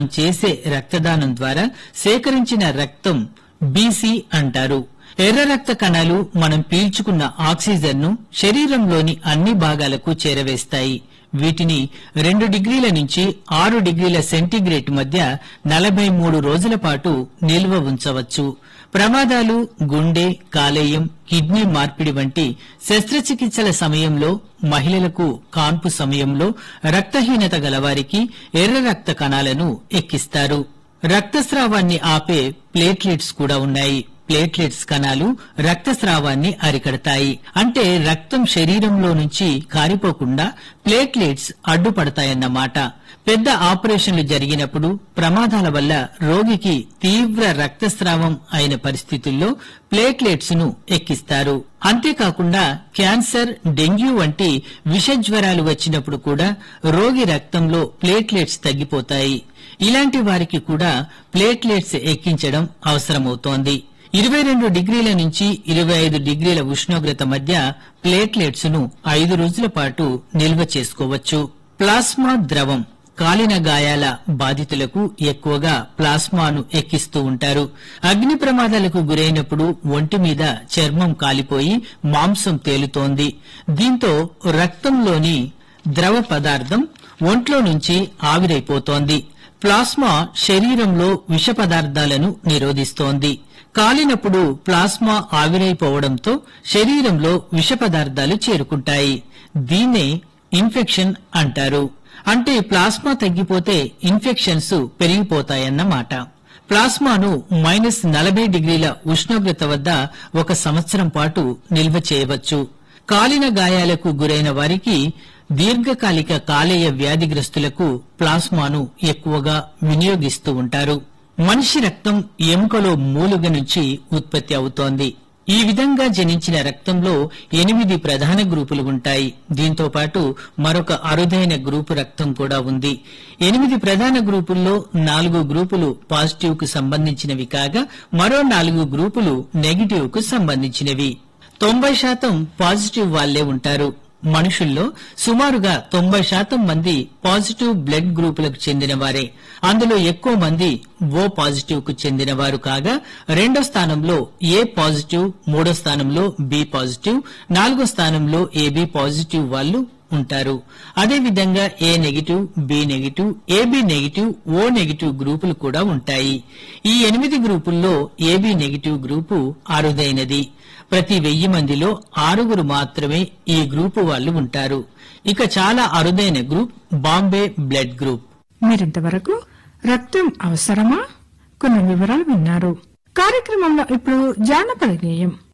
చేసే రక్తదానం ద్వారా సేకరించిన రక్తం బీసీ అంటారు ఎర్ర రక్త కణాలు మనం పీల్చుకున్న ఆక్సిజన్ ను శరీరంలోని అన్ని భాగాలకు చేరవేస్తాయి వీటిని రెండు డిగ్రీల నుంచి ఆరు డిగ్రీల సెంటీగ్రేడ్ మధ్య నలభై మూడు రోజుల పాటు నిల్వ ఉంచవచ్చు ప్రమాదాలు గుండె కాలేయం కిడ్నీ మార్పిడి వంటి శస్త్రచికిత్సల సమయంలో మహిళలకు కాన్పు సమయంలో రక్తహీనత గలవారికి ఎర్ర రక్త కణాలను ఎక్కిస్తారు రక్తస్రావాన్ని ఆపే ప్లేట్లెట్స్ కూడా ఉన్నాయి ప్లేట్లెట్స్ కణాలు రక్తస్రావాన్ని అరికడతాయి అంటే రక్తం శరీరంలో నుంచి కారిపోకుండా ప్లేట్లెట్స్ అడ్డుపడతాయన్నమాట పెద్ద ఆపరేషన్లు జరిగినప్పుడు ప్రమాదాల వల్ల రోగికి తీవ్ర రక్తస్రావం అయిన పరిస్థితుల్లో ప్లేట్లెట్స్ ను ఎక్కిస్తారు అంతేకాకుండా క్యాన్సర్ డెంగ్యూ వంటి విషజ్వరాలు వచ్చినప్పుడు కూడా రోగి రక్తంలో ప్లేట్లెట్స్ తగ్గిపోతాయి ఇలాంటి వారికి కూడా ప్లేట్లెట్స్ ఎక్కించడం అవసరమవుతోంది ఇరవై రెండు డిగ్రీల నుంచి ఇరవై ఐదు డిగ్రీల ఉష్ణోగ్రత మధ్య ప్లేట్లెట్స్ ను ఐదు రోజుల పాటు నిల్వ చేసుకోవచ్చు ప్లాస్మా ద్రవం కాలిన గాయాల బాధితులకు ఎక్కువగా ప్లాస్మాను ఎక్కిస్తూ ఉంటారు అగ్ని ప్రమాదాలకు గురైనప్పుడు ఒంటి మీద చర్మం కాలిపోయి మాంసం తేలుతోంది దీంతో రక్తంలోని ద్రవ పదార్థం ఒంట్లో నుంచి ఆవిరైపోతోంది ప్లాస్మా శరీరంలో విష పదార్థాలను నిరోధిస్తోంది కాలినప్పుడు ప్లాస్మా ఆవిరైపోవడంతో శరీరంలో విష పదార్థాలు చేరుకుంటాయి దీన్నే ఇన్ఫెక్షన్ అంటారు అంటే ప్లాస్మా తగ్గిపోతే ఇన్ఫెక్షన్స్ పెరిగిపోతాయన్నమాట ప్లాస్మాను మైనస్ నలభై డిగ్రీల ఉష్ణోగ్రత వద్ద ఒక సంవత్సరం పాటు నిల్వ చేయవచ్చు కాలిన గాయాలకు గురైన వారికి దీర్ఘకాలిక కాలేయ వ్యాధిగ్రస్తులకు ప్లాస్మాను ఎక్కువగా వినియోగిస్తూ ఉంటారు మనిషి రక్తం ఎముకలో మూలుగ నుంచి ఉత్పత్తి అవుతోంది ఈ విధంగా జనించిన రక్తంలో ఎనిమిది ప్రధాన గ్రూపులు ఉంటాయి దీంతో పాటు మరొక అరుదైన గ్రూపు రక్తం కూడా ఉంది ఎనిమిది ప్రధాన గ్రూపుల్లో నాలుగు గ్రూపులు పాజిటివ్ కు సంబంధించినవి కాగా మరో నాలుగు గ్రూపులు నెగిటివ్ కు సంబంధించినవి తొంభై శాతం పాజిటివ్ వాళ్లే ఉంటారు మనుషుల్లో సుమారుగా తొంభై శాతం మంది పాజిటివ్ బ్లడ్ గ్రూపులకు చెందిన వారే అందులో ఎక్కువ మంది ఓ పాజిటివ్ కు చెందిన వారు కాగా రెండో స్థానంలో ఏ పాజిటివ్ మూడో స్థానంలో బి పాజిటివ్ నాలుగో స్థానంలో ఏబి పాజిటివ్ వాళ్ళు ఉంటారు అదేవిధంగా A negative B negative A B negative O negative గ్రూపులు కూడా ఉంటాయి ఈ ఎనిమిది గ్రూపుల్లో ఏబి నెగిటివ్ గ్రూపు అరుదైనది ప్రతి వెయ్యి మందిలో ఆరుగురు మాత్రమే ఈ గ్రూపు వాళ్ళు ఉంటారు ఇక చాలా అరుదైన గ్రూప్ బాంబే బ్లడ్ గ్రూప్ మీరింతవరకు రక్తం అవసరమా కొన్ని వివరాలు విన్నారు కార్యక్రమంలో ఇప్పుడు జానపద గేయం